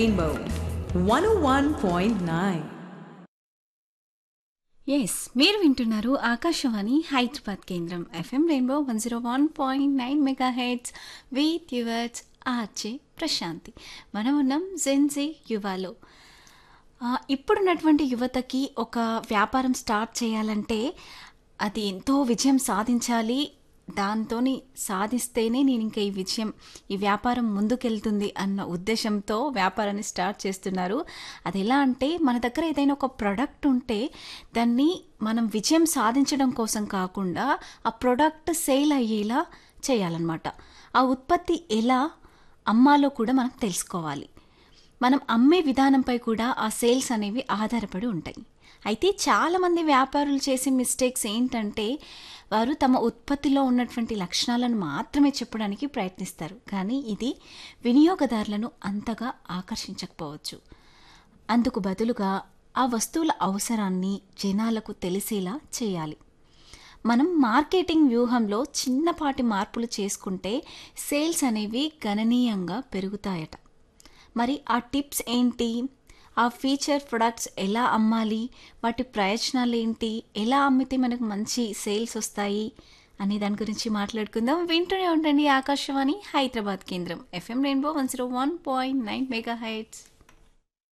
Rainbow 101.9. Yes మీరు వింటున్నారు ఆకాశవాణి హైదరాబాద్ కేంద్రం FM rainbow one zero one point nine mega hits with yours RJ Prashanti మనం ఉన్నాం జెన్జీ యువాలో ఆ, ఇప్పుడున్నటువంటి యువతకి ఒక వ్యాపారం స్టార్ట్ చేయాలంటే అది ఎంతో విజయం సాధించాలి దాంతో సాధిస్తేనే నేను ఇంకా ఈ విజయం ఈ వ్యాపారం ముందుకెళ్తుంది అన్న ఉద్దేశంతో వ్యాపారాన్ని స్టార్ట్ చేస్తున్నారు అది ఎలా అంటే మన దగ్గర ఏదైనా ఒక ప్రోడక్ట్ ఉంటే దాన్ని మనం విజయం సాధించడం కోసం కాకుండా ఆ ప్రోడక్ట్ సేల్ అయ్యేలా చేయాలన్నమాట ఆ ఉత్పత్తి ఎలా అమ్మాలో కూడా మనం తెలుసుకోవాలి మనం అమ్మే విధానంపై కూడా ఆ సేల్స్ అనేవి ఆధారపడి ఉంటాయి అయితే చాలామంది వ్యాపారులు చేసే మిస్టేక్స్ ఏంటంటే వారు తమ ఉత్పత్తిలో ఉన్నటువంటి లక్షణాలను మాత్రమే చెప్పడానికి ప్రయత్నిస్తారు కానీ ఇది వినియోగదారులను అంతగా ఆకర్షించకపోవచ్చు అందుకు బదులుగా ఆ వస్తువుల అవసరాన్ని జనాలకు తెలిసేలా చేయాలి మనం మార్కెటింగ్ వ్యూహంలో చిన్నపాటి మార్పులు చేసుకుంటే సేల్స్ అనేవి గణనీయంగా పెరుగుతాయట మరి ఆ టిప్స్ ఏంటి ఆ ఫీచర్ ప్రొడక్ట్స్ ఎలా అమ్మాలి వాటి ప్రయోజనాలు ఏంటి ఎలా అమ్మితే మనకు మంచి సేల్స్ వస్తాయి అనే దాని గురించి మాట్లాడుకుందాం వింటూనే ఉండండి ఆకాశవాణి హైదరాబాద్ కేంద్రం FM rainbow one zero one point nine mega heights